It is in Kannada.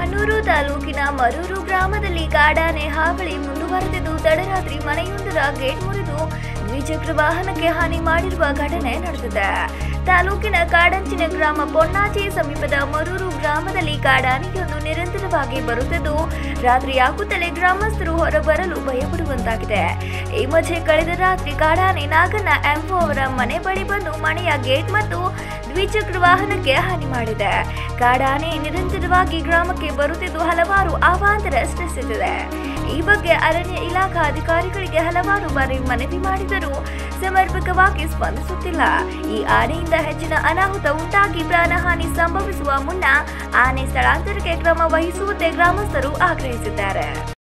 ಹನೂರು ತಾಲೂಕಿನ ಮರೂರು ಗ್ರಾಮದಲ್ಲಿ ಕಾಡಾನೆ ಹಾವಳಿ ಮುಂದುವರೆದಿದ್ದು ತಡರಾತ್ರಿ ಮನೆಯೊಂದರ ಗೇಟ್ ಮುರಿದು ದ್ವಿಚಕ್ರ ವಾಹನಕ್ಕೆ ಹಾನಿ ಮಾಡಿರುವ ಘಟನೆ ನಡೆದಿದೆ ತಾಲೂಕಿನ ಕಾಡಂಚಿನ ಗ್ರಾಮ ಪೊನ್ನಾಚಿ ಸಮೀಪದ ಮರೂರು ಗ್ರಾಮದಲ್ಲಿ ಕಾಡಾನೆಯೊಂದು ನಿರಂತರವಾಗಿ ಬರುತ್ತಿದ್ದು ರಾತ್ರಿಯಾಗುತ್ತಲೇ ಗ್ರಾಮಸ್ಥರು ಹೊರಬರಲು ಭಯಪಡುವಂತಾಗಿದೆ ಈ ಮಧ್ಯೆ ಕಳೆದ ರಾತ್ರಿ ಕಾಡಾನೆ ನಾಗಣ್ಣ ಎಂಫೋ ಅವರ ಮನೆ ಬಳಿ ಬಂದು ಮನೆಯ ಗೇಟ್ ಮತ್ತು ದ್ವಿಚಕ್ರ ವಾಹನಕ್ಕೆ ಹಾನಿ ಮಾಡಿದೆ ಕಾಡಾನೆ ನಿರಂತರವಾಗಿ ಗ್ರಾಮಕ್ಕೆ ಬರುತ್ತಿದ್ದು ಹಲವಾರು ಅವಾಂತರ ಸೃಷ್ಟಿಸಿದೆ ಈ ಬಗ್ಗೆ ಅರಣ್ಯ ಇಲಾಖಾ ಅಧಿಕಾರಿಗಳಿಗೆ ಹಲವಾರು ಬಾರಿ ಮನವಿ ಮಾಡಿದರೂ ಸಮರ್ಪಕವಾಗಿ ಸ್ಪಂದಿಸುತ್ತಿಲ್ಲ ಈ ಆನೆಯಿಂದ ಹೆಚ್ಚಿನ ಅನಾಹುತ ಉಂಟಾಗಿ ಪ್ರಾಣಹಾನಿ ಸಂಭವಿಸುವ ಮುನ್ನ ಆನೆ ಸ್ಥಳಾಂತರಕ್ಕೆ ಕ್ರಮ ವಹಿಸುವಂತೆ ಗ್ರಾಮಸ್ಥರು ಆಗ್ರಹಿಸಿದ್ದಾರೆ